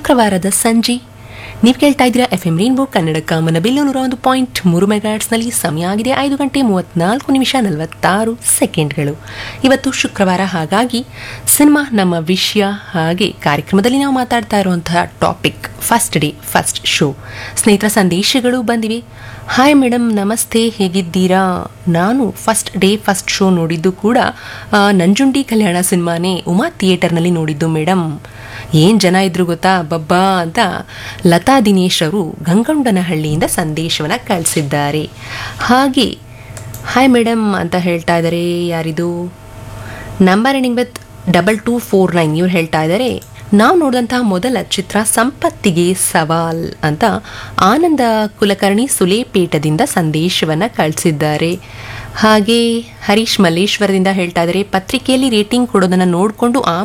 ಶುಕ್ರವಾರದ ಸಂಜೆ ನೀವು ಕೇಳ್ತಾ ಇದ್ದೀರಾ ಎಫ್ ಎಂ ರೈನ್ಬೋ ಕನ್ನಡ ಕಾಮನ ಬಿಲ್ಲು ನೂರ ಒಂದು ಪಾಯಿಂಟ್ ಮೂರು ಮೆಗಾಟ್ಸ್ನಲ್ಲಿ ಸಮಯ ಆಗಿದೆ ಐದು ಗಂಟೆ ಮೂವತ್ನಾಲ್ಕು ನಿಮಿಷ ನಲವತ್ತಾರು ಸೆಕೆಂಡ್ಗಳು ಇವತ್ತು ಶುಕ್ರವಾರ ಹಾಗಾಗಿ ಸಿನಿಮಾ ನಮ್ಮ ವಿಷಯ ಹಾಗೆ ಕಾರ್ಯಕ್ರಮದಲ್ಲಿ ನಾವು ಮಾತಾಡ್ತಾ ಇರುವಂತಹ topic first day first show ಸ್ನೇಹಿತರ ಸಂದೇಶಗಳು ಬಂದಿವೆ ಹಾಯ್ ಮೇಡಮ್ ನಮಸ್ತೆ ಹೇಗಿದ್ದೀರಾ ನಾನು ಫಸ್ಟ್ ಡೇ ಫಸ್ಟ್ ಶೋ ನೋಡಿದ್ದು ಕೂಡ ಆ, ನಂಜುಂಡಿ ಕಲ್ಯಾಣ ಸಿನಿಮಾನೇ ಉಮಾ ಥಿಯೇಟರ್ನಲ್ಲಿ ನೋಡಿದ್ದು ಮೇಡಮ್ ಏನು ಜನ ಇದ್ರು ಗೊತ್ತಾ ಬಬ್ಬಾ ಅಂತ ಲತಾ ದಿನೇಶ್ ಅವರು ಗಂಗೌಂಡನಹಳ್ಳಿಯಿಂದ ಸಂದೇಶವನ್ನು ಕಳಿಸಿದ್ದಾರೆ ಹಾಗೆ ಹಾಯ್ ಮೇಡಮ್ ಅಂತ ಹೇಳ್ತಾ ಇದ್ದಾರೆ ಯಾರಿದು number ending with double two four nine ಇವ್ರು ಹೇಳ್ತಾ ಇದ್ದಾರೆ ನಾವು ನೋಡಿದಂತಹ ಮೊದಲ ಚಿತ್ರ ಸಂಪತ್ತಿಗೆ ಸವಾಲ್ ಅಂತ ಆನಂದ ಕುಲಕರ್ಣಿ ಸುಲೇಪೇಟದಿಂದ ಸಂದೇಶವನ್ನು ಕಳಿಸಿದ್ದಾರೆ ಹಾಗೆ ಹರೀಶ್ ಮಲ್ಲೇಶ್ವರದಿಂದ ಹೇಳ್ತಾ ಇದ್ದಾರೆ ಪತ್ರಿಕೆಯಲ್ಲಿ ರೇಟಿಂಗ್ ಕೊಡೋದನ್ನು ನೋಡಿಕೊಂಡು